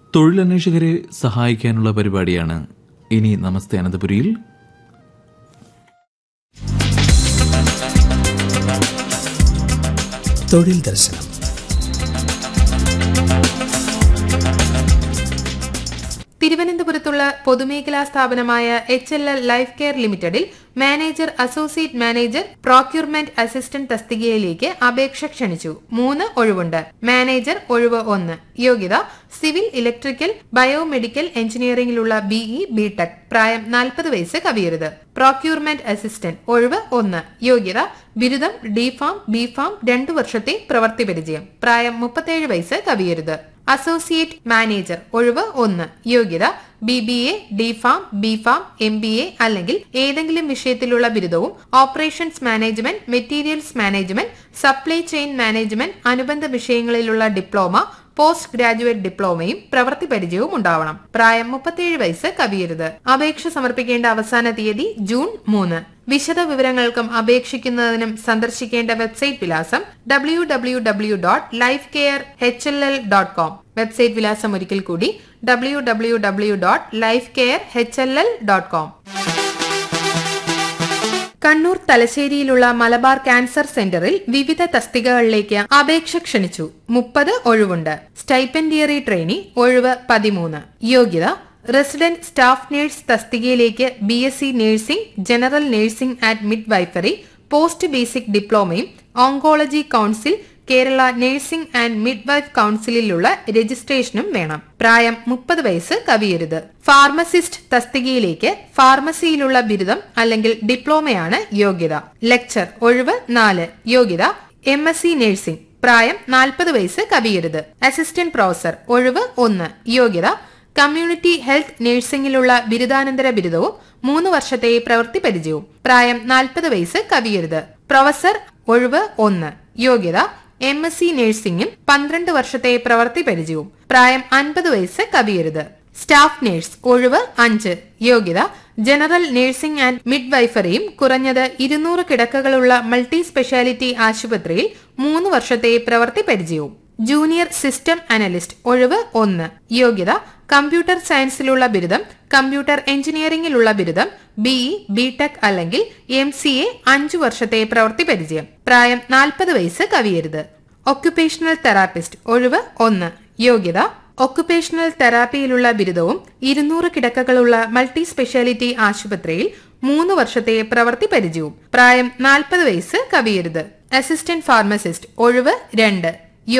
തൊഴിലന്വേഷകരെ സഹായിക്കാനുള്ള പരിപാടിയാണ് ഇനി നമസ്തേ അനന്തപുരിയിൽ തൊഴിൽ ദർശനം തിരുവനന്തപുരത്തുള്ള പൊതുമേഖലാ സ്ഥാപനമായ H L L life care ലിമിറ്റഡിൽ manager associate manager procurement assistant തസ്തികയിലേക്ക് അപേക്ഷ ക്ഷണിച്ചു മൂന്ന് ഒഴിവുണ്ട് മാനേജർ ഒഴിവ് ഒന്ന് യോഗ്യത സിവിൽ ഇലക്ട്രിക്കൽ ബയോമെഡിക്കൽ എഞ്ചിനീയറിംഗിലുള്ള ബിഇ ബിടെക് പ്രായം നാൽപ്പത് വയസ്സ് കവിയരുത് പ്രോക്യൂർമെന്റ് അസിസ്റ്റന്റ് ഒഴിവ് ഒന്ന് യോഗ്യത ബിരുദം ഡി ഫാം ബി ഫാം രണ്ടു വർഷത്തെ പ്രവൃത്തി പരിചയം പ്രായം മുപ്പത്തേഴ് വയസ്സ് കവിയരുത് അസോസിയേറ്റ് മാനേജർ ഒഴിവ് ഒന്ന് യോഗ്യത B B A D pharm B pharm M B A അല്ലെങ്കിൽ ഏതെങ്കിലും വിഷയത്തിലുള്ള ബിരുദവും operations management materials management supply chain management അനുബന്ധ വിഷയങ്ങളിലുള്ള ഡിപ്ലോമ പോസ്റ്റ് ഗ്രാജുവേറ്റ് ഡിപ്ലോമയും പ്രവൃത്തി പരിചയവും ഉണ്ടാവണം പ്രായം മുപ്പത്തിയേഴ് വയസ്സ് കവിയരുത് അപേക്ഷ സമർപ്പിക്കേണ്ട അവസാന തീയതി ജൂൺ മൂന്ന് വിശദ വിവരങ്ങൾക്കും അപേക്ഷിക്കുന്നതിനും സന്ദർശിക്കേണ്ട വെബ്സൈറ്റ് വിലാസം W W W dot life care H L L dot com website വിലാസം ഒരിക്കൽ കൂടി W W W dot life care H L L dot com Kannur തലശ്ശേരിയിലുള്ള മലബാർ ക്യാൻസർ സെന്ററിൽ വിവിധ തസ്തികകളിലേക്ക് അപേക്ഷ ക്ഷണിച്ചു മുപ്പത് ഒഴിവുണ്ട് സ്റ്റൈപ്പൻഡിയറി ട്രെയിനി ഒഴിവ് പതിമൂന്ന് യോഗ്യത റെസിഡന്റ് സ്റ്റാഫ് നഴ്സ് തസ്തികയിലേക്ക് B S C nursing general nursing and midwifery post basic ഡിപ്ലോമയും oncology council Kerala nursing and midwife കൌൺസിലിലുള്ള രജിസ്ട്രേഷനും വേണം പ്രായം മുപ്പത് വയസ്സ് കവിയരുത് ഫാർമസിസ്റ്റ് തസ്തികയിലേക്ക് ഫാർമസിയിലുള്ള ബിരുദം അല്ലെങ്കിൽ ഡിപ്ലോമയാണ് യോഗ്യത ലെക്ചർ ഒഴിവ് നാല് യോഗ്യത എം എസ് സി നഴ്സിംഗ് പ്രായം നാൽപ്പത് വയസ്സ് കവിയരുത് അസിസ്റ്റന്റ് പ്രൊഫസർ ഒഴിവ് ഒന്ന് യോഗ്യത കമ്മ്യൂണിറ്റി ഹെൽത്ത് നഴ്സിംഗിലുള്ള ബിരുദാനന്തര ബിരുദവും മൂന്ന് വർഷത്തെ പ്രവൃത്തി പരിചയവും പ്രായം നാൽപ്പത് വയസ്സ് കവിയരുത് പ്രൊഫസർ ഒഴിവ് ഒന്ന് യോഗ്യത എം എസ് സി നഴ്സിംഗും പന്ത്രണ്ട് വർഷത്തെ പ്രവൃത്തി പരിചയവും പ്രായം അൻപത് വയസ്സ് കവിയരുത് സ്റ്റാഫ് നഴ്സ് ഒഴിവ് അഞ്ച് യോഗ്യത ജനറൽ നഴ്സിംഗ് ആൻഡ് മിഡ് വൈഫറിയും കുറഞ്ഞത് ഇരുന്നൂറ് കിടക്കകളുള്ള മൾട്ടി സ്പെഷ്യാലിറ്റി ആശുപത്രിയിൽ മൂന്ന് വർഷത്തെ പ്രവൃത്തി പരിചയവും ജൂനിയർ സിസ്റ്റം അനലിസ്റ്റ് ഒഴിവ് ഒന്ന് യോഗ്യത കമ്പ്യൂട്ടർ സയൻസിലുള്ള ബിരുദം കമ്പ്യൂട്ടർ എഞ്ചിനീയറിംഗിലുള്ള ബിരുദം ബിഇ ബിടെക് അല്ലെങ്കിൽ എം സി എ അഞ്ചു വർഷത്തെ പ്രവൃത്തി പരിചയം പ്രായം നാൽപ്പത് വയസ്സ് കവിയരുത് ഒക്യുപേഷണൽ തെറാപ്പിസ്റ്റ് ഒഴിവ് ഒന്ന് യോഗ്യത ഒക്യുപേഷണൽ തെറാപ്പിയിലുള്ള ബിരുദവും ഇരുന്നൂറ് കിടക്കകളുള്ള മൾട്ടി സ്പെഷ്യാലിറ്റി ആശുപത്രിയിൽ മൂന്ന് വർഷത്തെ പ്രവൃത്തി പരിചയവും പ്രായം നാൽപ്പത് വയസ്സ് കവിയരുത് അസിസ്റ്റന്റ് ഫാർമസിസ്റ്റ് ഒഴിവ് രണ്ട്